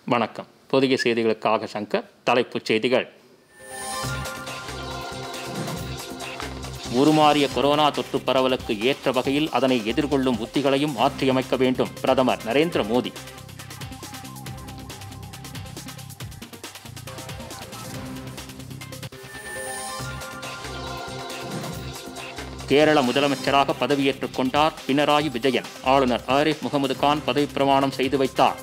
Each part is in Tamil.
வணக்கம் புதிய செய்திகளுக்காக சங்கர் தலைப்புச் செய்திகள் உருமாறிய கொரோனா தொற்று பரவலுக்கு ஏற்ற வகையில் அதனை எதிர்கொள்ளும் உத்திகளையும் மாற்றியமைக்க வேண்டும் பிரதமர் நரேந்திர மோடி கேரள முதலமைச்சராக பதவியேற்றுக் கொண்டார் பினராயி விஜயன் ஆளுநர் ஆரிஃப் முகமது கான் பதவி பிரமாணம் செய்து வைத்தார்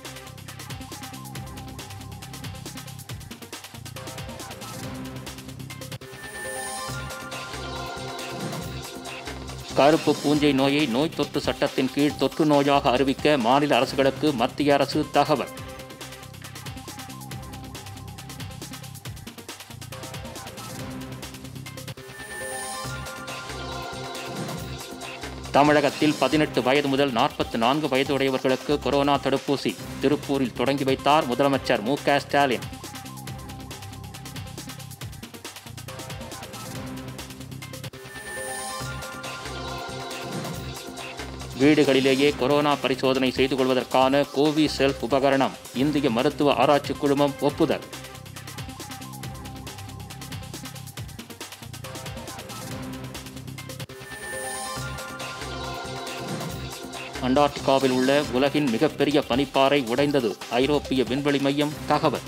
கருப்பு பூஞ்சை நோயை நோய் தொற்று சட்டத்தின் கீழ் தொற்று நோயாக அறிவிக்க மாநில அரசுகளுக்கு மத்திய அரசு தகவல் தமிழகத்தில் பதினெட்டு வயது முதல் நாற்பத்தி நான்கு வயதுடையவர்களுக்கு கொரோனா தடுப்பூசி திருப்பூரில் தொடங்கி வைத்தார் முதலமைச்சர் மு க ஸ்டாலின் வீடுகளிலேயே கொரோனா பரிசோதனை செய்து கொள்வதற்கான கோவி செல்ஃப் உபகரணம் இந்திய மருத்துவ ஆராய்ச்சி குழுமம் ஒப்புதல் அண்டார்டிகாவில் உள்ள உலகின் மிகப்பெரிய பனிப்பாறை உடைந்தது ஐரோப்பிய விண்வெளி மையம் தகவல்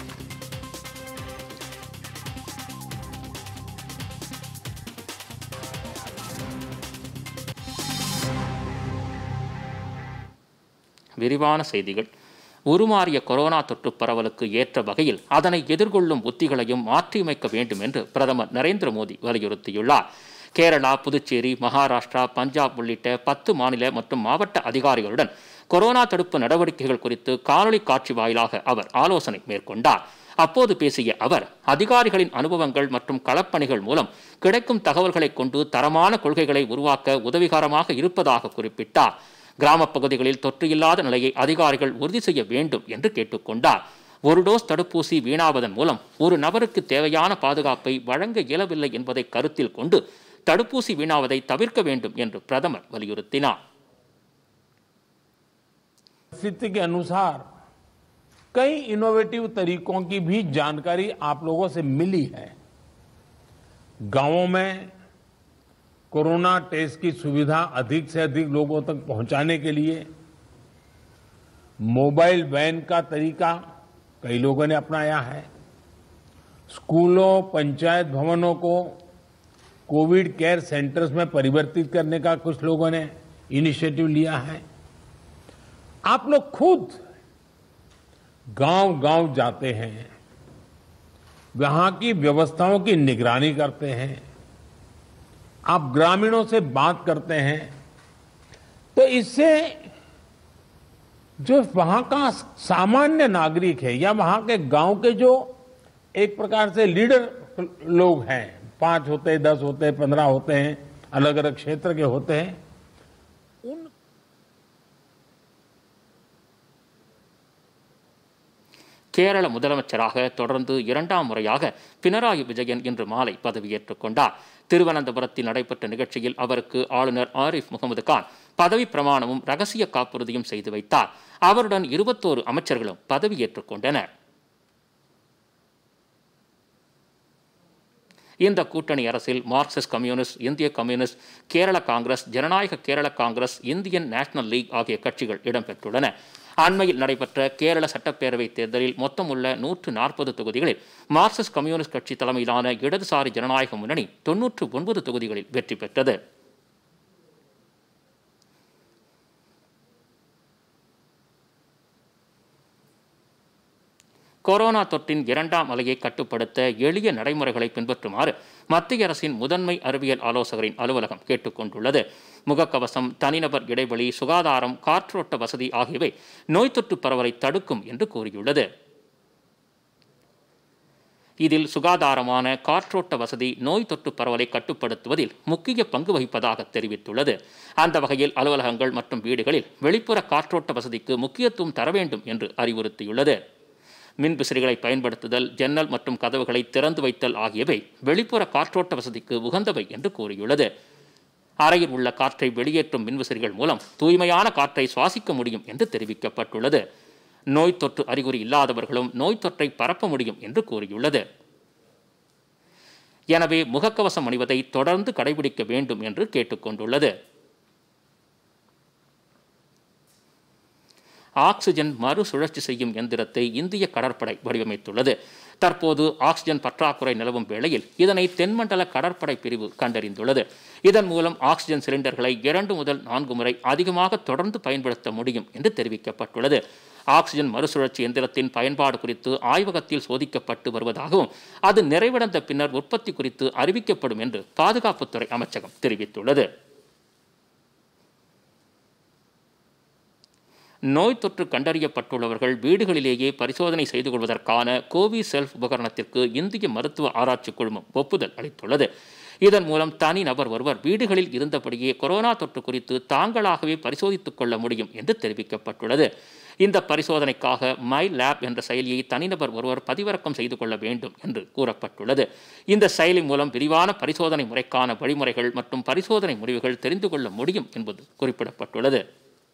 விரிவான செய்திகள் உருமாறிய கொரோனா தொற்று பரவலுக்கு ஏற்ற வகையில் அதனை எதிர்கொள்ளும் உத்திகளையும் மாற்றியமைக்க வேண்டும் என்று பிரதமர் நரேந்திர மோடி வலியுறுத்தியுள்ளார் கேரளா புதுச்சேரி மகாராஷ்டிரா பஞ்சாப் உள்ளிட்ட பத்து மாநில மற்றும் மாவட்ட அதிகாரிகளுடன் கொரோனா தடுப்பு நடவடிக்கைகள் குறித்து காணொலி காட்சி வாயிலாக அவர் ஆலோசனை மேற்கொண்டார் அப்போது பேசிய அவர் அதிகாரிகளின் அனுபவங்கள் மற்றும் களப்பணிகள் மூலம் கிடைக்கும் தகவல்களை கொண்டு தரமான கொள்கைகளை உருவாக்க உதவிகரமாக இருப்பதாக குறிப்பிட்டார் கிராமப் பகுதிகளில் தொற்று இல்லாத நிலையை அதிகாரிகள் உறுதி செய்ய வேண்டும் என்று கேட்டுக்கொண்டார் ஒரு டோஸ் தடுப்பூசி வீணாவதன் மூலம் ஒரு நபருக்கு தேவையான பாதுகாப்பை வழங்க இயலவில்லை என்பதை கருத்தில் கொண்டு தடுப்பூசி வீணாவதை தவிர்க்க வேண்டும் என்று பிரதமர் வலியுறுத்தினார் स्थिति के अनुसार कई इनोवेटिव तरीकों की भी जानकारी आप लोगों से मिली है गांवों में कोरोना टेस्ट की सुविधा अधिक से अधिक लोगों तक पहुंचाने के लिए मोबाइल वैन का तरीका कई लोगों ने अपनाया है स्कूलों पंचायत भवनों को कोविड केयर सेंटर्स में परिवर्तित करने का कुछ लोगों ने इनिशिएटिव लिया है आप लोग खुद गांव गांव जाते हैं वहां की व्यवस्थाओं की निगरानी करते हैं आप ग्रामीणों से बात करते हैं तो इससे जो वहां का सामान्य नागरिक है या वहां के गांव के जो एक प्रकार से लीडर लोग हैं पांच होते हैं दस होते हैं पंद्रह होते हैं अलग अलग क्षेत्र के होते हैं उन கேரள முதலமைச்சராக தொடர்ந்து இரண்டாம் முறையாக பினராயி விஜயன் இன்று மாலை பதவியேற்றுக் கொண்டார் திருவனந்தபுரத்தில் நடைபெற்ற நிகழ்ச்சியில் அவருக்கு ஆளுநர் ஆரிஃப் முகமது கான் பதவி பிரமாணமும் ரகசிய காப்புறுதியும் செய்து வைத்தார் அவருடன் இருபத்தோரு அமைச்சர்களும் பதவியேற்றுக் கொண்டனர் இந்த கூட்டணி அரசில் மார்க்சிஸ்ட் கம்யூனிஸ்ட் இந்திய கம்யூனிஸ்ட் கேரள காங்கிரஸ் ஜனநாயக Kerala Congress Indian national league ஆகிய கட்சிகள் இடம்பெற்றுள்ளன அண்மையில் நடைபெற்ற கேரள சட்டப்பேரவை தேர்தலில் மொத்தம் உள்ள நூற்று நாற்பது தொகுதிகளில் மார்க்சிஸ்ட் கம்யூனிஸ்ட் கட்சி தலைமையிலான இடதுசாரி ஜனநாயக முன்னணி தொன்னூற்று ஒன்பது தொகுதிகளில் வெற்றி பெற்றது கொரோனா தொற்றின் இரண்டாம் அலையை கட்டுப்படுத்த எளிய நடைமுறைகளை பின்பற்றுமாறு மத்திய அரசின் முதன்மை அறிவியல் ஆலோசகரின் அலுவலகம் கேட்டுக்கொண்டுள்ளது முகக்கவசம் தனிநபர் இடைவெளி சுகாதாரம் காற்றோட்ட வசதி ஆகியவை நோய் தொற்று பரவலை தடுக்கும் என்று கூறியுள்ளது இதில் சுகாதாரமான காற்றோட்ட வசதி நோய் தொற்று பரவலை கட்டுப்படுத்துவதில் முக்கிய பங்கு வகிப்பதாக தெரிவித்துள்ளது அந்த வகையில் அலுவலகங்கள் மற்றும் வீடுகளில் வெளிப்புற காற்றோட்ட வசதிக்கு முக்கியத்துவம் தர வேண்டும் என்று அறிவுறுத்தியுள்ளது மின் விசிறிகளை பயன்படுத்துதல் ஜன்னல் மற்றும் கதவுகளை திறந்து வைத்தல் ஆகியவை வெளிப்புற காற்றோட்ட வசதிக்கு உகந்தவை என்று கூறியுள்ளது அறையில் உள்ள காற்றை வெளியேற்றும் மின்விசிறிகள் மூலம் தூய்மையான காற்றை சுவாசிக்க முடியும் என்று தெரிவிக்கப்பட்டுள்ளது நோய் தொற்று அறிகுறி இல்லாதவர்களும் நோய் தொற்றை பரப்ப முடியும் என்று கூறியுள்ளது எனவே முகக்கவசம் அணிவதை தொடர்ந்து கடைபிடிக்க வேண்டும் என்று கேட்டுக்கொண்டுள்ளது ஆக்சிஜன் மறுசுழற்சி செய்யும் எந்திரத்தை இந்திய கடற்படை வடிவமைத்துள்ளது தற்போது ஆக்சிஜன் பற்றாக்குறை நிலவும் வேளையில் இதனை தென்மண்டல கடற்படை பிரிவு கண்டறிந்துள்ளது இதன் மூலம் ஆக்சிஜன் சிலிண்டர்களை இரண்டு முதல் நான்கு முறை அதிகமாக தொடர்ந்து பயன்படுத்த முடியும் என்று தெரிவிக்கப்பட்டுள்ளது ஆக்சிஜன் மறுசுழற்சி எந்திரத்தின் பயன்பாடு குறித்து ஆய்வகத்தில் சோதிக்கப்பட்டு வருவதாகவும் அது நிறைவடைந்த பின்னர் உற்பத்தி குறித்து அறிவிக்கப்படும் என்று பாதுகாப்புத்துறை அமைச்சகம் தெரிவித்துள்ளது நோய் தொற்று கண்டறியப்பட்டுள்ளவர்கள் வீடுகளிலேயே பரிசோதனை செய்து கொள்வதற்கான கோவி செல்ஃப் உபகரணத்திற்கு இந்திய மருத்துவ ஆராய்ச்சி குழுமம் ஒப்புதல் அளித்துள்ளது இதன் மூலம் தனி நபர் ஒருவர் வீடுகளில் இருந்தபடியே கொரோனா தொற்று குறித்து தாங்களாகவே பரிசோதித்துக் கொள்ள முடியும் என்று தெரிவிக்கப்பட்டுள்ளது இந்த பரிசோதனைக்காக மை லேப் என்ற செயலியை தனிநபர் ஒருவர் பதிவிறக்கம் செய்து கொள்ள வேண்டும் என்று கூறப்பட்டுள்ளது இந்த செயலி மூலம் விரிவான பரிசோதனை முறைக்கான வழிமுறைகள் மற்றும் பரிசோதனை முடிவுகள் தெரிந்து கொள்ள முடியும் என்பது குறிப்பிடப்பட்டுள்ளது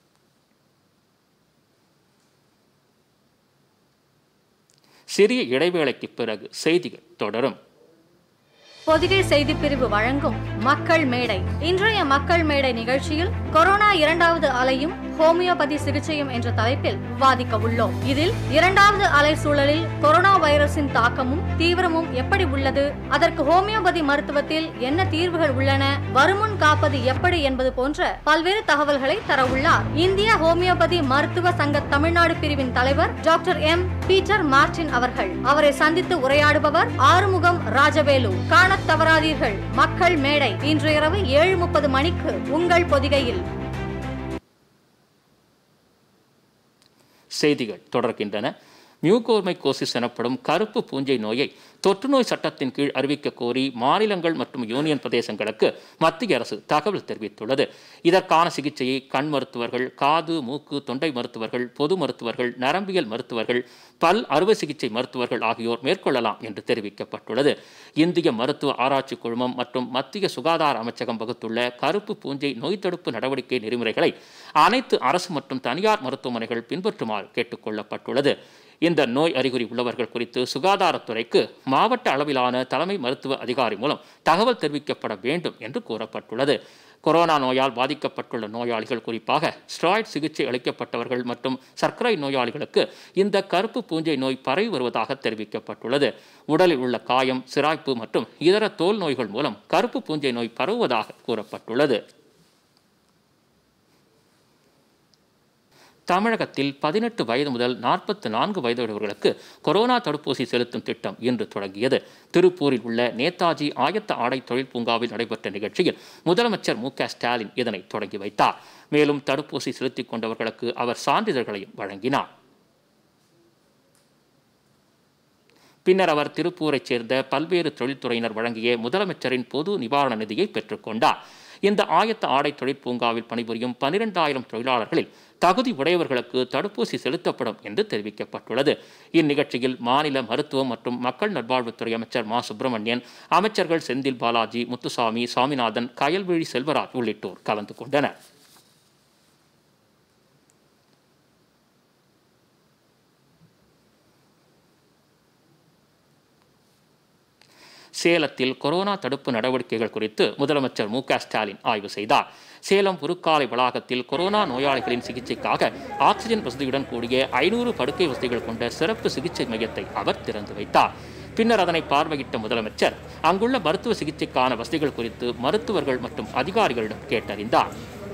சிறிய இடைவேளைக்கு பிறகு செய்திகள் தொடரும் பொதிகை செய்தி பிரிவு வழங்கும் மக்கள் மேடை இன்றைய மக்கள் மேடை நிகழ்ச்சியில் கொரோனா இரண்டாவது அலையும் ஹோமியோபதி சிகிச்சையும் என்ற தலைப்பில் விவாதிக்க உள்ளோம் இதில் இரண்டாவது அலை சூழலில் கொரோனா வைரஸின் தாக்கமும் தீவிரமும் எப்படி உள்ளது அதற்கு ஹோமியோபதி மருத்துவத்தில் என்ன தீர்வுகள் உள்ளன வருமுன் காப்பது எப்படி என்பது போன்ற பல்வேறு தகவல்களை தர உள்ளார் இந்திய ஹோமியோபதி மருத்துவ சங்க தமிழ்நாடு பிரிவின் தலைவர் டாக்டர் எம் பீட்டர் மார்டின் அவர்கள் அவரை சந்தித்து உரையாடுபவர் ஆறுமுகம் ராஜவேலு காணத் தவறாதீர்கள் மக்கள் மேடை இன்று இரவு ஏழு முப்பது மணிக்கு உங்கள் பொதிகையில் செய்திகள் தொடர்கின்றன மியூகோர்மைகோசிஸ் எனப்படும் கருப்பு பூஞ்சை நோயை தொற்றுநோய் சட்டத்தின் கீழ் அறிவிக்க கோரி மாநிலங்கள் மற்றும் யூனியன் பிரதேசங்களுக்கு மத்திய அரசு தகவல் தெரிவித்துள்ளது இதற்கான சிகிச்சையை கண் மருத்துவர்கள் காது மூக்கு தொண்டை மருத்துவர்கள் பொது மருத்துவர்கள் நரம்பியல் மருத்துவர்கள் பல் அறுவை சிகிச்சை மருத்துவர்கள் ஆகியோர் மேற்கொள்ளலாம் என்று தெரிவிக்கப்பட்டுள்ளது இந்திய மருத்துவ ஆராய்ச்சி குழுமம் மற்றும் மத்திய சுகாதார அமைச்சகம் வகுத்துள்ள கருப்பு பூஞ்சை நோய் தடுப்பு நடவடிக்கை நெறிமுறைகளை அனைத்து அரசு மற்றும் தனியார் மருத்துவமனைகள் பின்பற்றுமாறு கேட்டுக்கொள்ளப்பட்டுள்ளது இந்த நோய் அறிகுறி உள்ளவர்கள் குறித்து சுகாதாரத்துறைக்கு மாவட்ட அளவிலான தலைமை மருத்துவ அதிகாரி மூலம் தகவல் தெரிவிக்கப்பட வேண்டும் என்று கூறப்பட்டுள்ளது கொரோனா நோயால் பாதிக்கப்பட்டுள்ள நோயாளிகள் குறிப்பாக ஸ்ட்ராய்ட் சிகிச்சை அளிக்கப்பட்டவர்கள் மற்றும் சர்க்கரை நோயாளிகளுக்கு இந்த கருப்பு பூஞ்சை நோய் பரவி வருவதாக தெரிவிக்கப்பட்டுள்ளது உடலில் உள்ள காயம் சிராய்ப்பு மற்றும் இதர தோல் நோய்கள் மூலம் கருப்பு பூஞ்சை நோய் பரவுவதாக கூறப்பட்டுள்ளது தமிழகத்தில் பதினெட்டு வயது முதல் நாற்பத்து நான்கு வயதுடையவர்களுக்கு கொரோனா தடுப்பூசி செலுத்தும் திட்டம் இன்று தொடங்கியது திருப்பூரில் உள்ள நேதாஜி ஆயத்த ஆடை தொழில் பூங்காவில் நடைபெற்ற நிகழ்ச்சியில் முதலமைச்சர் மு க ஸ்டாலின் இதனை தொடங்கி வைத்தார் மேலும் தடுப்பூசி செலுத்திக் கொண்டவர்களுக்கு அவர் சான்றிதழ்களையும் வழங்கினார் பின்னர் அவர் திருப்பூரைச் சேர்ந்த பல்வேறு தொழில்துறையினர் வழங்கிய முதலமைச்சரின் பொது நிவாரண நிதியை பெற்றுக்கொண்டார் இந்த ஆயத்த ஆடை தொழிற்பூங்காவில் பணிபுரியும் பனிரெண்டாயிரம் தொழிலாளர்களில் தகுதி உடையவர்களுக்கு தடுப்பூசி செலுத்தப்படும் என்று தெரிவிக்கப்பட்டுள்ளது இந்நிகழ்ச்சியில் மாநில மருத்துவம் மற்றும் மக்கள் நல்வாழ்வுத்துறை அமைச்சர் மா சுப்பிரமணியன் அமைச்சர்கள் செந்தில் பாலாஜி முத்துசாமி சாமிநாதன் கயல்விழி செல்வராஜ் உள்ளிட்டோர் கலந்து கொண்டனர் சேலத்தில் கொரோனா தடுப்பு நடவடிக்கைகள் குறித்து முதலமைச்சர் மு க ஸ்டாலின் ஆய்வு செய்தார் சேலம் உருக்காலை வளாகத்தில் கொரோனா நோயாளிகளின் சிகிச்சைக்காக ஆக்சிஜன் வசதியுடன் கூடிய ஐநூறு படுக்கை வசதிகள் கொண்ட சிறப்பு சிகிச்சை மையத்தை அவர் திறந்து வைத்தார் பின்னர் அதனை பார்வையிட்ட முதலமைச்சர் அங்குள்ள மருத்துவ சிகிச்சைக்கான வசதிகள் குறித்து மருத்துவர்கள் மற்றும் அதிகாரிகளிடம் கேட்டறிந்தார்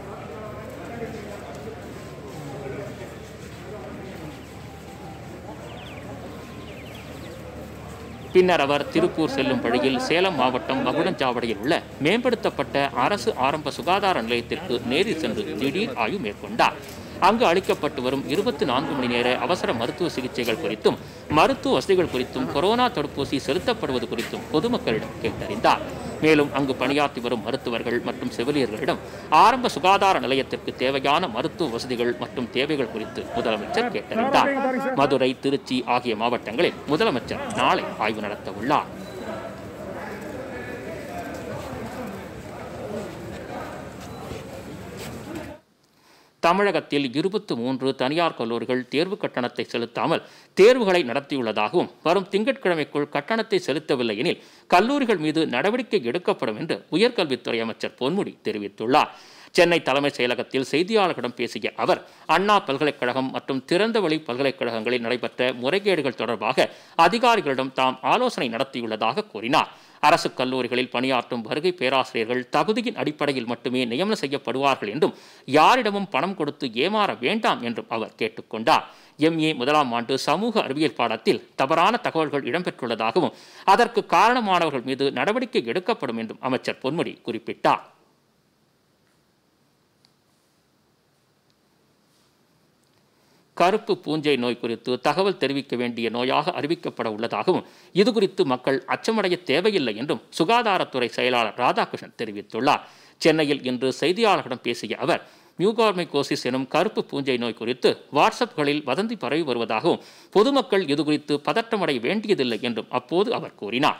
பின்னர் அவர் திருப்பூர் செல்லும் வழியில் சேலம் மாவட்டம் மகுடஞ்சாவடியில் உள்ள மேம்படுத்தப்பட்ட அரசு ஆரம்ப சுகாதார நிலையத்திற்கு நேரில் சென்று திடீர் ஆய்வு மேற்கொண்டார் அங்கு அளிக்கப்பட்டு வரும் இருபத்தி நான்கு மணி நேர அவசர மருத்துவ சிகிச்சைகள் குறித்தும் மருத்துவ வசதிகள் குறித்தும் கொரோனா தடுப்பூசி செலுத்தப்படுவது குறித்தும் பொதுமக்களிடம் கேட்டறிந்தார் மேலும் அங்கு பணியாற்றி வரும் மருத்துவர்கள் மற்றும் செவிலியர்களிடம் ஆரம்ப சுகாதார நிலையத்திற்கு தேவையான மருத்துவ வசதிகள் மற்றும் தேவைகள் குறித்து முதலமைச்சர் கேட்டறிந்தார் மதுரை திருச்சி ஆகிய மாவட்டங்களில் முதலமைச்சர் நாளை ஆய்வு நடத்த உள்ளார் தமிழகத்தில் இருபத்து மூன்று தனியார் கல்லூரிகள் தேர்வு கட்டணத்தை செலுத்தாமல் தேர்வுகளை நடத்தியுள்ளதாகவும் வரும் திங்கட்கிழமைக்குள் கட்டணத்தை செலுத்தவில்லை எனில் கல்லூரிகள் மீது நடவடிக்கை எடுக்கப்படும் என்று உயர்கல்வித்துறை அமைச்சர் பொன்முடி தெரிவித்துள்ளார் சென்னை தலைமைச் செயலகத்தில் செய்தியாளர்களிடம் பேசிய அவர் அண்ணா பல்கலைக்கழகம் மற்றும் திறந்தவெளி பல்கலைக்கழகங்களில் நடைபெற்ற முறைகேடுகள் தொடர்பாக அதிகாரிகளிடம் தாம் ஆலோசனை நடத்தியுள்ளதாக கூறினார் அரசு கல்லூரிகளில் பணியாற்றும் வருகை பேராசிரியர்கள் தகுதியின் அடிப்படையில் மட்டுமே நியமனம் செய்யப்படுவார்கள் என்றும் யாரிடமும் பணம் கொடுத்து ஏமாற வேண்டாம் என்றும் அவர் கேட்டுக்கொண்டார் எம்ஏ முதலாம் ஆண்டு சமூக அறிவியல் பாடத்தில் தவறான தகவல்கள் இடம்பெற்றுள்ளதாகவும் அதற்கு காரணமானவர்கள் மீது நடவடிக்கை எடுக்கப்படும் என்றும் அமைச்சர் பொன்முடி குறிப்பிட்டார் கருப்பு பூஞ்சை நோய் குறித்து தகவல் தெரிவிக்க வேண்டிய நோயாக அறிவிக்கப்பட உள்ளதாகவும் இது குறித்து மக்கள் அச்சமடைய தேவையில்லை என்றும் சுகாதாரத்துறை செயலாளர் ராதாகிருஷ்ணன் தெரிவித்துள்ளார் சென்னையில் இன்று செய்தியாளர்களிடம் பேசிய அவர் மியூகார்மைகோசிஸ் எனும் கருப்பு பூஞ்சை நோய் குறித்து வாட்ஸ்அப்களில் வதந்தி பரவி வருவதாகவும் பொதுமக்கள் இது குறித்து பதற்றமடைய வேண்டியதில்லை என்றும் அப்போது அவர் கூறினார்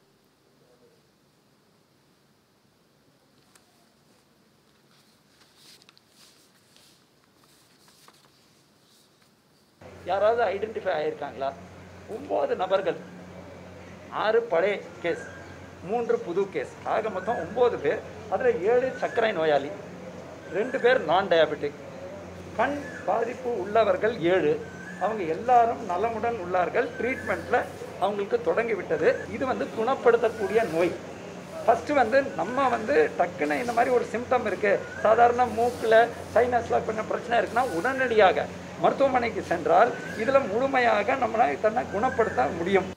யாராவது ஐடென்டிஃபை ஆகியிருக்காங்களா ஒம்பது நபர்கள் ஆறு பழைய கேஸ் மூன்று புது கேஸ் ஆக மொத்தம் ஒம்பது பேர் அதில் ஏழு சர்க்கரை நோயாளி ரெண்டு பேர் நான் டயபெட்டிக் கண் பாதிப்பு உள்ளவர்கள் ஏழு அவங்க எல்லாரும் நலமுடன் உள்ளார்கள் ட்ரீட்மெண்ட்டில் அவங்களுக்கு தொடங்கி விட்டது இது வந்து குணப்படுத்தக்கூடிய நோய் ஃபஸ்ட்டு வந்து நம்ம வந்து டக்குன்னு இந்த மாதிரி ஒரு சிம்டம் இருக்குது சாதாரண மூக்கில் சைனஸில் கொஞ்சம் பிரச்சனை இருக்குன்னா உடனடியாக மருத்துவமனைக்கு சென்றால் இதில் முழுமையாக நம்மளால் தன்னை குணப்படுத்த முடியும்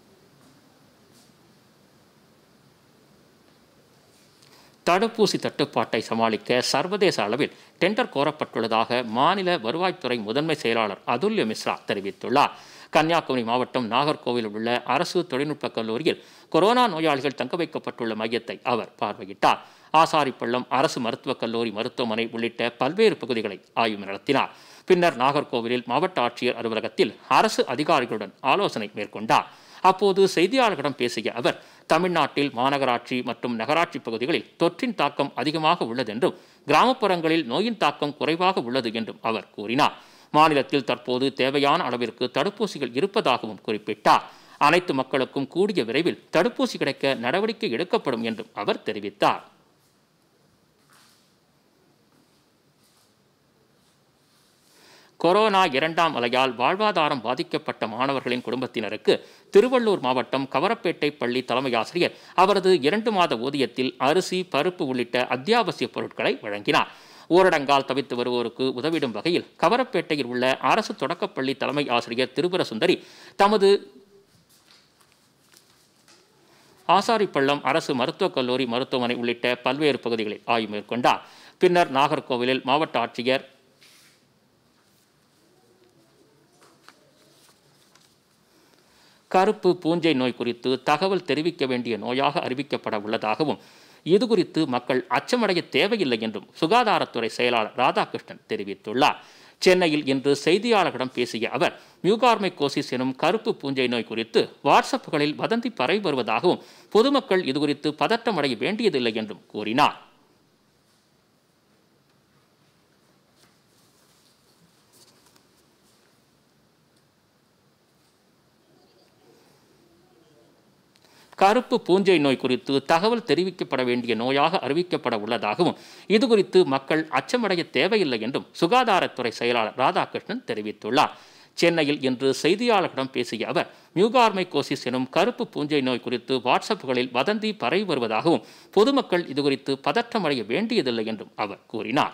தடுப்பூசி தட்டுப்பாட்டை சமாளிக்க சர்வதேச அளவில் டெண்டர் கோரப்பட்டுள்ளதாக மாநில வருவாய்த்துறை முதன்மை செயலாளர் அதுல்ய மிஸ்ரா தெரிவித்துள்ளார் கன்னியாகுமரி மாவட்டம் நாகர்கோவிலில் உள்ள அரசு தொழில்நுட்பக் கல்லூரியில் கொரோனா நோயாளிகள் தங்க வைக்கப்பட்டுள்ள மையத்தை அவர் பார்வையிட்டார் ஆசாரிப்பள்ளம் அரசு மருத்துவக் கல்லூரி மருத்துவமனை உள்ளிட்ட பல்வேறு பகுதிகளை ஆய்வு நடத்தினார் பின்னர் நாகர்கோவிலில் மாவட்ட ஆட்சியர் அலுவலகத்தில் அரசு அதிகாரிகளுடன் ஆலோசனை மேற்கொண்டார் அப்போது செய்தியாளர்களிடம் பேசிய அவர் தமிழ்நாட்டில் மாநகராட்சி மற்றும் நகராட்சி பகுதிகளில் தொற்றின் தாக்கம் அதிகமாக உள்ளதென்றும் கிராமப்புறங்களில் நோயின் தாக்கம் குறைவாக உள்ளது என்றும் அவர் கூறினார் மாநிலத்தில் தற்போது தேவையான அளவிற்கு தடுப்பூசிகள் இருப்பதாகவும் குறிப்பிட்டார் அனைத்து மக்களுக்கும் கூடிய விரைவில் தடுப்பூசி கிடைக்க நடவடிக்கை எடுக்கப்படும் என்றும் அவர் தெரிவித்தார் கொரோனா இரண்டாம் அலையால் வாழ்வாதாரம் பாதிக்கப்பட்ட மாணவர்களின் குடும்பத்தினருக்கு திருவள்ளூர் மாவட்டம் கவரப்பேட்டை பள்ளி தலைமை ஆசிரியர் அவரது இரண்டு மாத ஊதியத்தில் அரிசி பருப்பு உள்ளிட்ட அத்தியாவசிய பொருட்களை வழங்கினார் ஊரடங்கால் தவித்து வருவோருக்கு உதவிடும் வகையில் கவரப்பேட்டையில் உள்ள அரசு தொடக்கப்பள்ளி தலைமை ஆசிரியர் திருபுர சுந்தரி தமது ஆசாரிப்பள்ளம் அரசு மருத்துவக் கல்லூரி மருத்துவமனை உள்ளிட்ட பல்வேறு பகுதிகளில் ஆய்வு மேற்கொண்டார் பின்னர் நாகர்கோவிலில் மாவட்ட ஆட்சியர் கருப்பு பூஞ்சை நோய் குறித்து தகவல் தெரிவிக்க வேண்டிய நோயாக அறிவிக்கப்பட உள்ளதாகவும் இது குறித்து மக்கள் அச்சமடைய தேவையில்லை என்றும் சுகாதாரத்துறை செயலாளர் ராதாகிருஷ்ணன் தெரிவித்துள்ளார் சென்னையில் இன்று செய்தியாளர்களிடம் பேசிய அவர் மியூகார்மைகோசிஸ் எனும் கருப்பு பூஞ்சை நோய் குறித்து வாட்ஸ்அப்புகளில் வதந்தி பரவி வருவதாகவும் பொதுமக்கள் இது குறித்து பதற்றமடைய வேண்டியதில்லை என்றும் கூறினார் கருப்பு பூஞ்சை நோய் குறித்து தகவல் தெரிவிக்கப்பட வேண்டிய நோயாக அறிவிக்கப்பட உள்ளதாகவும் இது குறித்து மக்கள் அச்சமடைய தேவையில்லை என்றும் சுகாதாரத்துறை செயலாளர் ராதாகிருஷ்ணன் தெரிவித்துள்ளார் சென்னையில் இன்று செய்தியாளர்களிடம் பேசிய அவர் மியூகார்மைகோசிஸ் எனும் கருப்பு பூஞ்சை நோய் குறித்து வாட்ஸ்அப்புகளில் வதந்தி பரவி வருவதாகவும் பொதுமக்கள் இது குறித்து பதற்றமடைய வேண்டியதில்லை என்றும் அவர் கூறினார்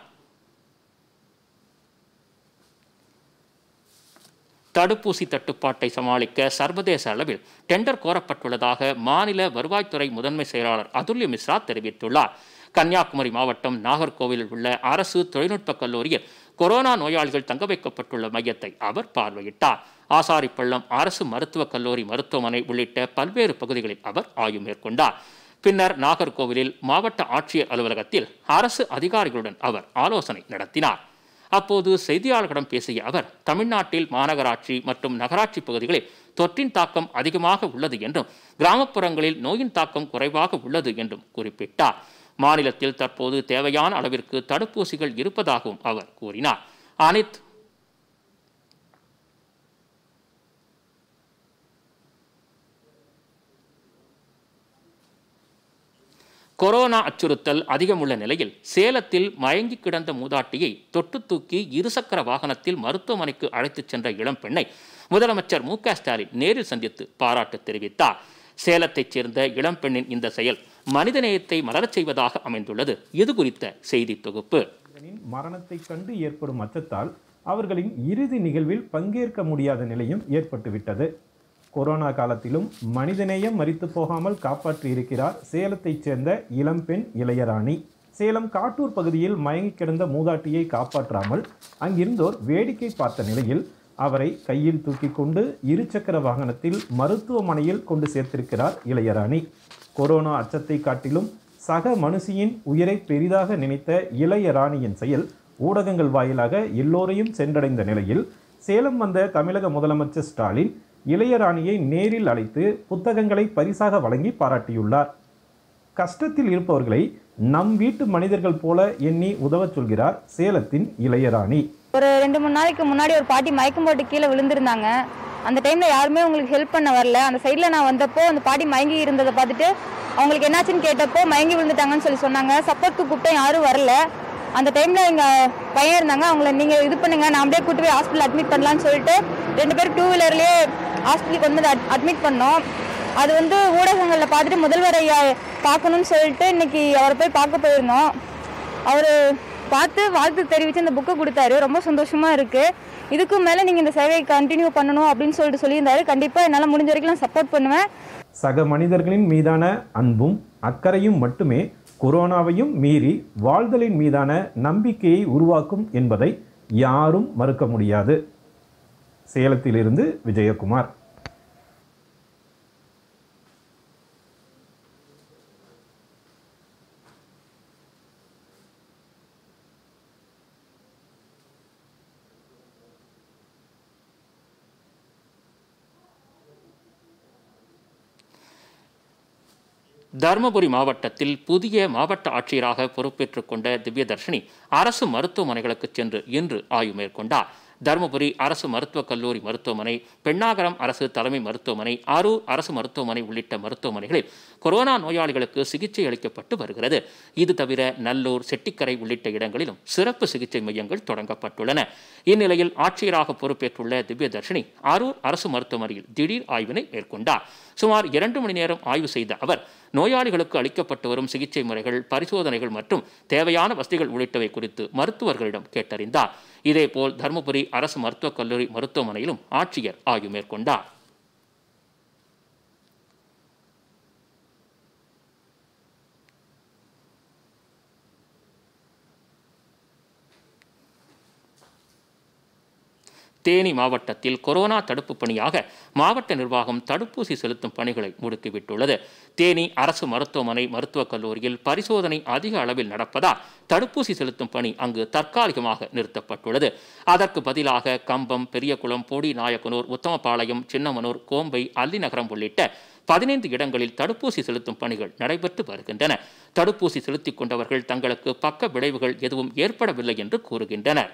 தடுப்பூசி தட்டுப்பாட்டை சமாளிக்க சர்வதேச அளவில் டெண்டர் கோரப்பட்டுள்ளதாக மாநில வருவாய்த்துறை முதன்மை செயலாளர் அதுல்ய மிஸ்ரா தெரிவித்துள்ளார் கன்னியாகுமரி மாவட்டம் நாகர்கோவிலில் உள்ள அரசு தொழில்நுட்பக் கல்லூரியில் கொரோனா நோயாளிகள் தங்க வைக்கப்பட்டுள்ள மையத்தை அவர் பார்வையிட்டார் ஆசாரிப்பள்ளம் அரசு மருத்துவக் கல்லூரி மருத்துவமனை உள்ளிட்ட பல்வேறு பகுதிகளில் அவர் ஆய்வு மேற்கொண்டார் பின்னர் நாகர்கோவிலில் மாவட்ட ஆட்சியர் அலுவலகத்தில் அரசு அதிகாரிகளுடன் அவர் ஆலோசனை நடத்தினார் அப்போது செய்தியாளர்களிடம் பேசிய அவர் தமிழ்நாட்டில் மாநகராட்சி மற்றும் நகராட்சி பகுதிகளில் தொற்றின் தாக்கம் அதிகமாக உள்ளது என்றும் கிராமப்புறங்களில் நோயின் தாக்கம் குறைவாக உள்ளது என்றும் குறிப்பிட்டார் மாநிலத்தில் தற்போது தேவையான அளவிற்கு தடுப்பூசிகள் இருப்பதாகவும் அவர் கூறினார் அனைத்து கொரோனா அச்சுறுத்தல் அதிகமுள்ள நிலையில் சேலத்தில் மயங்கி கிடந்த மூதாட்டியை தொட்டு தூக்கி இருசக்கர வாகனத்தில் மருத்துவமனைக்கு அழைத்துச் சென்ற இளம்பெண்ணை முதலமைச்சர் மு க ஸ்டாலின் நேரில் சந்தித்து பாராட்டு தெரிவித்தார் சேலத்தைச் சேர்ந்த இளம்பெண்ணின் இந்த செயல் மனிதநேயத்தை மலரச் செய்வதாக அமைந்துள்ளது இது குறித்த செய்தி தொகுப்பு மனிதனின் மரணத்தைக் கண்டு ஏற்படும் அச்சத்தால் அவர்களின் இறுதி நிகழ்வில் பங்கேற்க முடியாத நிலையும் ஏற்பட்டுவிட்டது கொரோனா காலத்திலும் மனிதநேயம் மறித்து போகாமல் காப்பாற்றி இருக்கிறார் சேலத்தைச் சேர்ந்த இளம்பெண் இளையராணி சேலம் காட்டூர் பகுதியில் மயங்கி கிடந்த மூதாட்டியை காப்பாற்றாமல் அங்கிருந்தோர் வேடிக்கை பார்த்த நிலையில் அவரை கையில் தூக்கி கொண்டு இருசக்கர வாகனத்தில் மருத்துவமனையில் கொண்டு சேர்த்திருக்கிறார் இளையராணி கொரோனா அச்சத்தை காட்டிலும் சக மனுஷியின் உயிரை பெரிதாக நினைத்த இளையராணியின் செயல் ஊடகங்கள் வாயிலாக எல்லோரையும் சென்றடைந்த நிலையில் சேலம் வந்த தமிழக முதலமைச்சர் ஸ்டாலின் இளையராணியை நேரில் அழைத்து புத்தகங்களை பரிசாக வழங்கி பாராட்டியுள்ளார் கஷ்டத்தில் இருப்பவர்களை நம் வீட்டு மனிதர்கள் போல எண்ணி உதவச் சொல்கிறார் சேலத்தின் இளையராணி ஒரு ரெண்டு மூணு நாளைக்கு முன்னாடி ஒரு பாட்டி மயக்கம் போட்டு கீழே விழுந்திருந்தாங்க அந்த டைம்ல யாருமே உங்களுக்கு ஹெல்ப் பண்ண வரல அந்த சைடில் நான் வந்தப்போ அந்த பாட்டி மயங்கி இருந்ததை பார்த்துட்டு அவங்களுக்கு என்னாச்சுன்னு கேட்டப்போ மயங்கி விழுந்துட்டாங்கன்னு சொல்லி சொன்னாங்க சப்போர்ட்க்கு கூப்பிட்டேன் யாரும் வரல அந்த டைம்ல எங்க பையன் இருந்தாங்க அவங்கள நீங்க இது பண்ணுங்க நான் அப்படியே கூட்டு போய் ஹாஸ்பிட்டல் அட்மிட் பண்ணலாம்னு சொல்லிட்டு ரெண்டு பேரும் டூ வீலர்லயே ஹாஸ்பிட்டலுக்கு வந்து அட்மிட் பண்ணோம் அது வந்து ஊடகங்களில் பார்த்துட்டு முதல்வர் ஐயா பார்க்கணும்னு சொல்லிட்டு இன்னைக்கு அவரை போய் பார்க்க போயிருந்தோம் அவர் பார்த்து வாழ்த்து தெரிவித்து இந்த புக்கை கொடுத்தாரு ரொம்ப சந்தோஷமா இருக்கு இதுக்கும் மேலே நீங்கள் இந்த சேவையை கண்டினியூ பண்ணணும் அப்படின்னு சொல்லிட்டு சொல்லியிருந்தாரு கண்டிப்பாக என்னால் முடிஞ்ச வரைக்கும் நான் சப்போர்ட் பண்ணுவேன் சக மனிதர்களின் மீதான அன்பும் அக்கறையும் மட்டுமே கொரோனாவையும் மீறி வாழ்தலின் மீதான நம்பிக்கையை உருவாக்கும் என்பதை யாரும் மறுக்க முடியாது சேலத்திலிருந்து விஜயகுமார் தருமபுரி மாவட்டத்தில் புதிய மாவட்ட ஆட்சியராக பொறுப்பேற்றுக் கொண்ட திவ்யதர்ஷினி அரசு மருத்துவமனைகளுக்கு சென்று இன்று ஆய்வு மேற்கொண்டார் தருமபுரி அரசு மருத்துவக் கல்லூரி மருத்துவமனை பெண்ணாகரம் அரசு தலைமை மருத்துவமனை அரூர் அரசு மருத்துவமனை உள்ளிட்ட மருத்துவமனைகளில் கொரோனா நோயாளிகளுக்கு சிகிச்சை அளிக்கப்பட்டு வருகிறது இது தவிர நல்லூர் செட்டிக்கரை உள்ளிட்ட இடங்களிலும் சிறப்பு சிகிச்சை மையங்கள் தொடங்கப்பட்டுள்ளன இந்நிலையில் ஆட்சியராக பொறுப்பேற்றுள்ள திவ்யதர்ஷினி அரூர் அரசு மருத்துவமனையில் திடீர் ஆய்வினை மேற்கொண்டார் சுமார் இரண்டு மணி நேரம் ஆய்வு செய்த அவர் நோயாளிகளுக்கு அளிக்கப்பட்டு வரும் சிகிச்சை முறைகள் பரிசோதனைகள் மற்றும் தேவையான வசதிகள் உள்ளிட்டவை குறித்து மருத்துவர்களிடம் கேட்டறிந்தார் இதேபோல் தருமபுரி அரசு மருத்துவக் கல்லூரி மருத்துவமனையிலும் ஆட்சியர் ஆய்வு மேற்கொண்டார் தேனி மாவட்டத்தில் கொரோனா தடுப்பு பணியாக மாவட்ட நிர்வாகம் தடுப்பூசி செலுத்தும் பணிகளை முடுக்கிவிட்டுள்ளது தேனி அரசு மருத்துவமனை மருத்துவக் கல்லூரியில் பரிசோதனை அதிக அளவில் நடப்பதால் தடுப்பூசி செலுத்தும் பணி அங்கு தற்காலிகமாக நிறுத்தப்பட்டுள்ளது அதற்கு பதிலாக கம்பம் பெரியகுளம் பொடி நாயக்கனூர் உத்தமபாளையம் சின்னமனூர் கோம்பை அல்லிநகரம் உள்ளிட்ட பதினைந்து இடங்களில் தடுப்பூசி செலுத்தும் பணிகள் நடைபெற்று வருகின்றன தடுப்பூசி செலுத்திக் கொண்டவர்கள் தங்களுக்கு பக்க விளைவுகள் எதுவும் ஏற்படவில்லை என்று கூறுகின்றனர்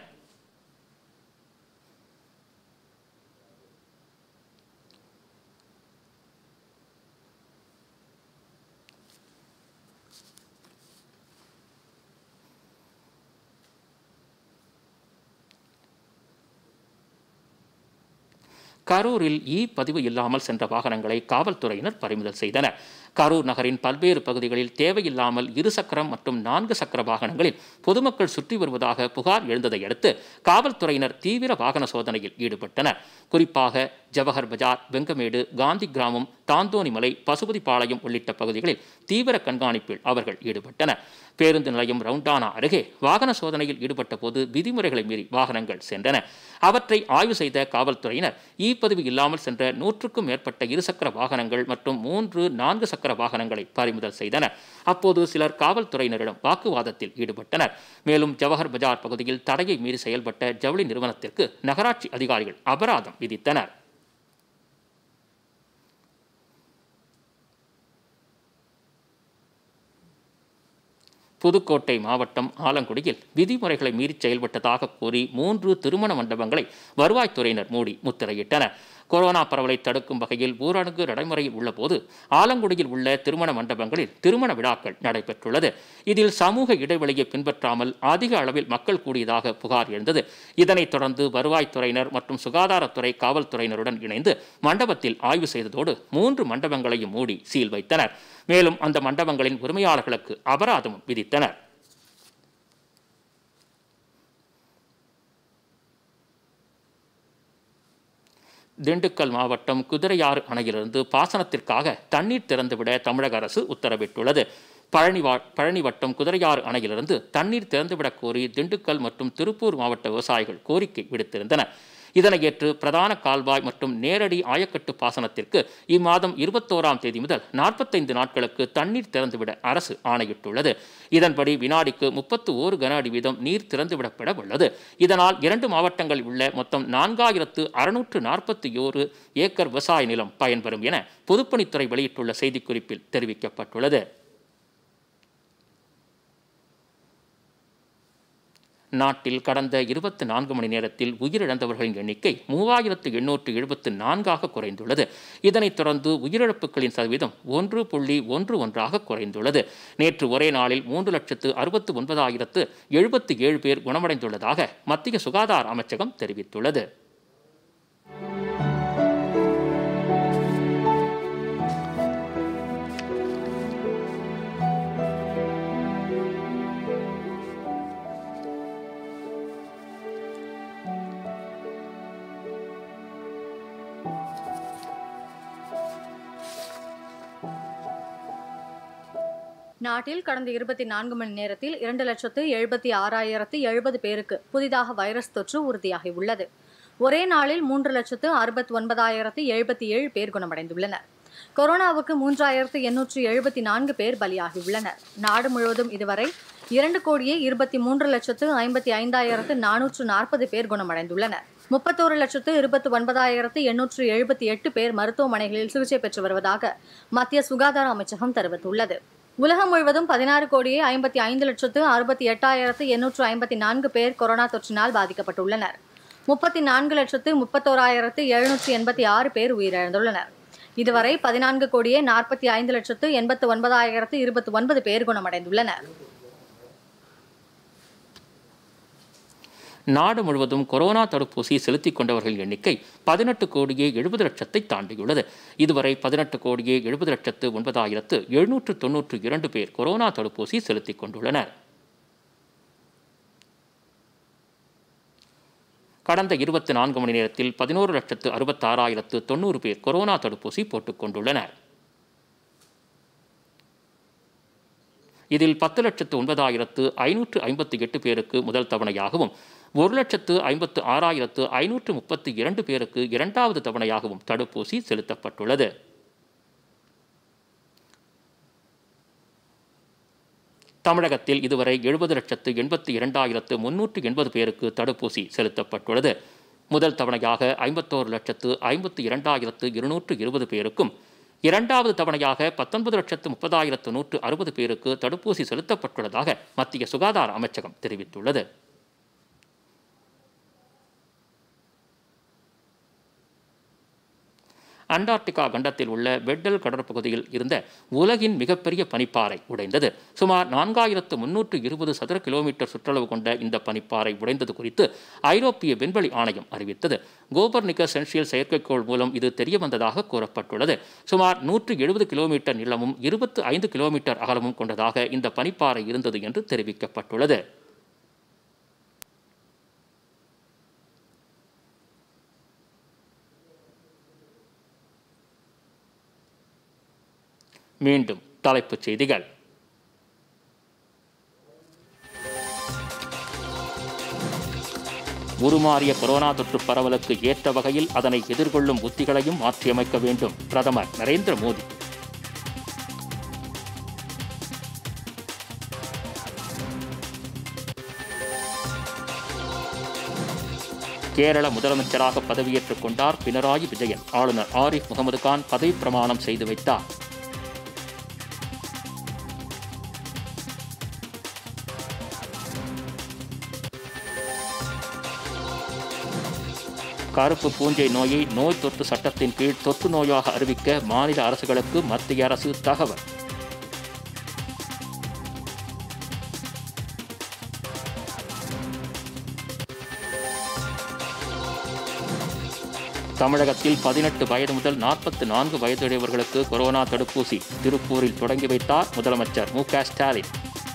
கரூரில் இ பதிவு இல்லாமல் சென்ற வாகனங்களை காவல்துறையினர் பறிமுதல் செய்தனர் கரூர் நகரின் பல்வேறு பகுதிகளில் தேவையில்லாமல் இரு சக்கரம் மற்றும் நான்கு சக்கர வாகனங்களில் பொதுமக்கள் சுற்றி வருவதாக புகார் எழுந்ததை அடுத்து காவல்துறையினர் தீவிர வாகன சோதனையில் ஈடுபட்டனர் குறிப்பாக ஜவஹர் பஜார் வெங்கமேடு காந்தி கிராமம் தாந்தோணிமலை பசுபதிபாளையம் உள்ளிட்ட பகுதிகளில் தீவிர கண்காணிப்பில் அவர்கள் ஈடுபட்டனர் பேருந்து நிலையம் ரவுண்டானா அருகே வாகன சோதனையில் ஈடுபட்ட போது விதிமுறைகளை மீறி வாகனங்கள் சென்றன அவற்றை ஆய்வு செய்த காவல்துறையினர் இ பதிவு இல்லாமல் சென்ற நூற்றுக்கும் மேற்பட்ட இருசக்கர வாகனங்கள் மற்றும் மூன்று நான்கு சக்கர வாகனங்களை பறிமுதல் செய்தனர் அப்போது சிலர் காவல்துறையினரிடம் வாக்குவாதத்தில் ஈடுபட்டனர் மேலும் ஜவஹர் பஜார் பகுதியில் தடையை மீறி செயல்பட்ட ஜவுளி நிறுவனத்திற்கு நகராட்சி அதிகாரிகள் அபராதம் விதித்தனர் புதுக்கோட்டை மாவட்டம் ஆலங்குடியில் விதிமுறைகளை மீறி செயல்பட்டதாக கூறி மூன்று திருமண மண்டபங்களை வருவாய்த்துறையினர் மூடி முத்திரையிட்டனர் கொரோனா பரவலை தடுக்கும் வகையில் ஊரடங்கு நடைமுறையில் உள்ளபோது ஆலங்குடியில் உள்ள திருமண மண்டபங்களில் திருமண விழாக்கள் நடைபெற்றுள்ளது இதில் சமூக இடைவெளியை பின்பற்றாமல் அதிக அளவில் மக்கள் கூடியதாக புகார் எழுந்தது இதனைத் தொடர்ந்து வருவாய்த்துறையினர் மற்றும் சுகாதாரத்துறை காவல்துறையினருடன் இணைந்து மண்டபத்தில் ஆய்வு செய்ததோடு மூன்று மண்டபங்களையும் மூடி சீல் வைத்தனர் மேலும் அந்த மண்டபங்களின் உரிமையாளர்களுக்கு அபராதமும் விதித்தனர் திண்டுக்கல் மாவட்டம் குதிரையாறு அணையிலிருந்து பாசனத்திற்காக தண்ணீர் திறந்துவிட தமிழக அரசு உத்தரவிட்டுள்ளது பழனி வா பழனி வட்டம் குதிரையாறு அணையிலிருந்து தண்ணீர் திறந்துவிடக் கோரி திண்டுக்கல் மற்றும் திருப்பூர் மாவட்ட விவசாயிகள் கோரிக்கை விடுத்திருந்தனர் இதனை ஏற்று பிரதான கால்வாய் மற்றும் நேரடி ஆயக்கட்டு பாசனத்திற்கு இம்மாதம் இருபத்தோராம் தேதி முதல் நாற்பத்தைந்து நாட்களுக்கு தண்ணீர் திறந்துவிட அரசு ஆணையிட்டுள்ளது இதன்படி வினாடிக்கு முப்பத்து ஓரு கன அடி வீதம் நீர் திறந்துவிடப்பட உள்ளது இதனால் இரண்டு மாவட்டங்களில் உள்ள மொத்தம் நான்காயிரத்து அறுநூற்று நாற்பத்தி ஓரு ஏக்கர் விவசாய நிலம் பயன்பெறும் என பொதுப்பணித்துறை வெளியிட்டுள்ள செய்திக்குறிப்பில் தெரிவிக்கப்பட்டுள்ளது நாட்டில் கடந்த இருபத்தி நான்கு மணி நேரத்தில் உயிரிழந்தவர்களின் எண்ணிக்கை மூவாயிரத்து எண்ணூற்று எழுபத்து நான்காக குறைந்துள்ளது இதனைத் தொடர்ந்து உயிரிழப்புகளின் சதவீதம் ஒன்று புள்ளி ஒன்று ஒன்றாக குறைந்துள்ளது நேற்று ஒரே நாளில் மூன்று லட்சத்து அறுபத்து ஒன்பதாயிரத்து எழுபத்தி ஏழு பேர் குணமடைந்துள்ளதாக மத்திய சுகாதார அமைச்சகம் தெரிவித்துள்ளது நாட்டில் கடந்த இருபத்தி நான்கு மணி நேரத்தில் இரண்டு லட்சத்து எழுபத்தி ஆறாயிரத்து எழுபது பேருக்கு புதிதாக வைரஸ் தொற்று உறுதியாகியுள்ளது ஒரே நாளில் மூன்று லட்சத்து அறுபத்தி ஒன்பதாயிரத்து எழுபத்தி ஏழு பேர் குணமடைந்துள்ளனர் கொரோனாவுக்கு மூன்றாயிரத்து எண்ணூற்று எழுபத்தி நான்கு பேர் பலியாகியுள்ளனர் நாடு முழுவதும் இதுவரை இரண்டு கோடியே இருபத்தி மூன்று லட்சத்து ஐம்பத்தி ஐந்தாயிரத்து நானூற்று நாற்பது பேர் குணமடைந்துள்ளனர் முப்பத்தோரு லட்சத்து இருபத்தி ஒன்பதாயிரத்து எண்ணூற்று எழுபத்தி எட்டு பேர் மருத்துவமனைகளில் சிகிச்சை பெற்று வருவதாக மத்திய சுகாதார அமைச்சகம் தெரிவித்துள்ளது உலகம் முழுவதும் பதினாறு கோடியே ஐம்பத்தி ஐந்து லட்சத்து அறுபத்தி எட்டாயிரத்து எண்ணூற்று ஐம்பத்தி நான்கு பேர் கொரோனா தொற்றினால் பாதிக்கப்பட்டுள்ளனர் முப்பத்தி நான்கு லட்சத்து முப்பத்தோராயிரத்து எழுநூற்று எண்பத்தி ஆறு பேர் உயிரிழந்துள்ளனர் இதுவரை பதினான்கு கோடியே நாற்பத்தி ஐந்து லட்சத்து எண்பத்து ஒன்பதாயிரத்து இருபத்தி ஒன்பது பேர் குணமடைந்துள்ளனர் நாடு முழுவதும் கொரோனா தடுப்பூசி செலுத்திக் கொண்டவர்களின் எண்ணிக்கை பதினெட்டு கோடியே எழுபது லட்சத்தை தாண்டியுள்ளது இதுவரை பதினெட்டு கோடியே எழுபது லட்சத்து ஒன்பதாயிரத்து எழுநூற்று தொன்னூற்று இரண்டு பேர் கொரோனா தடுப்பூசி செலுத்திக் கொண்டுள்ளனர் கடந்த இருபத்தி நான்கு மணி நேரத்தில் பதினோரு லட்சத்து அறுபத்தாறாயிரத்து தொண்ணூறு பேர் கொரோனா தடுப்பூசி போட்டுக் கொண்டுள்ளனர் இதில் பத்து லட்சத்து ஒன்பதாயிரத்து ஐநூற்று ஐம்பத்தி எட்டு பேருக்கு முதல் தவணையாகவும் ஒரு லட்சத்து ஐம்பத்து ஆறாயிரத்து ஐநூற்று முப்பத்தி இரண்டு பேருக்கு இரண்டாவது தவணையாகவும் தடுப்பூசி செலுத்தப்பட்டுள்ளது தமிழகத்தில் இதுவரை எழுபது லட்சத்து எண்பத்தி இரண்டாயிரத்து முன்னூற்று எண்பது பேருக்கு தடுப்பூசி செலுத்தப்பட்டுள்ளது முதல் தவணையாக ஐம்பத்தோரு லட்சத்து ஐம்பத்தி இரண்டாயிரத்து இருநூற்று இருபது பேருக்கும் இரண்டாவது தவணையாக பத்தொன்பது லட்சத்து முப்பதாயிரத்து நூற்று அறுபது பேருக்கு தடுப்பூசி செலுத்தப்பட்டுள்ளதாக மத்திய சுகாதார அமைச்சகம் தெரிவித்துள்ளது அண்டார்டிகா கண்டத்தில் உள்ள வெட்டல் கடற்பகுதியில் இருந்த உலகின் மிகப்பெரிய பனிப்பாறை உடைந்தது சுமார் நான்காயிரத்து முன்னூற்று இருபது சதுர கிலோமீட்டர் சுற்றளவு கொண்ட இந்த பனிப்பாறை உடைந்தது குறித்து ஐரோப்பிய விண்வெளி ஆணையம் அறிவித்தது கோபர்னிக்கஸ் சென்சியல் செயற்கைக்கோள் மூலம் இது தெரியவந்ததாக கூறப்பட்டுள்ளது சுமார் நூற்று எழுபது கிலோமீட்டர் நீளமும் இருபத்து ஐந்து கிலோமீட்டர் அகலமும் கொண்டதாக இந்த பனிப்பாறை இருந்தது என்று தெரிவிக்கப்பட்டுள்ளது மீண்டும் தலைப்புச் செய்திகள் உருமாறிய கொரோனா தொற்று பரவலுக்கு ஏற்ற வகையில் அதனை எதிர்கொள்ளும் உத்திகளையும் மாற்றியமைக்க வேண்டும் பிரதமர் நரேந்திர மோடி கேரள முதலமைச்சராக பதவியேற்றுக் கொண்டார் பினராயி விஜயன் ஆளுநர் ஆரிஃப் முகமது கான் பதவி பிரமாணம் செய்து வைத்தார் கருப்பு பூஞ்சை நோயை நோய் தொற்று சட்டத்தின் கீழ் தொற்று நோயாக அறிவிக்க மாநில அரசுகளுக்கு மத்திய அரசு தகவல் தமிழகத்தில் பதினெட்டு வயது முதல் நாற்பத்தி நான்கு வயதுடையவர்களுக்கு கொரோனா தடுப்பூசி திருப்பூரில் தொடங்கி வைத்தார் முதலமைச்சர் மு க ஸ்டாலின்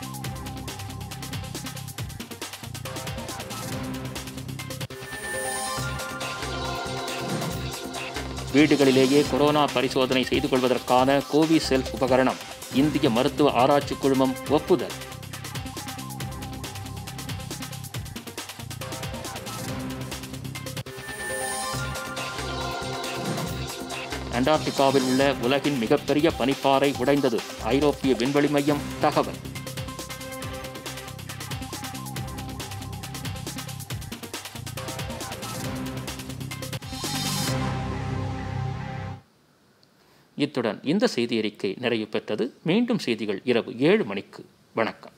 வீடுகளிலேயே கொரோனா பரிசோதனை செய்து கொள்வதற்கான கோவிசெல்ஃப் உபகரணம் இந்திய மருத்துவ ஆராய்ச்சி குழுமம் ஒப்புதல் அண்டார்டிகாவில் உள்ள உலகின் மிகப்பெரிய பனிப்பாறை உடைந்தது ஐரோப்பிய விண்வெளி மையம் தகவல் இத்துடன் இந்த செய்தி அறிக்கை நிறைவு பெற்றது மீண்டும் செய்திகள் இரவு ஏழு மணிக்கு வணக்கம்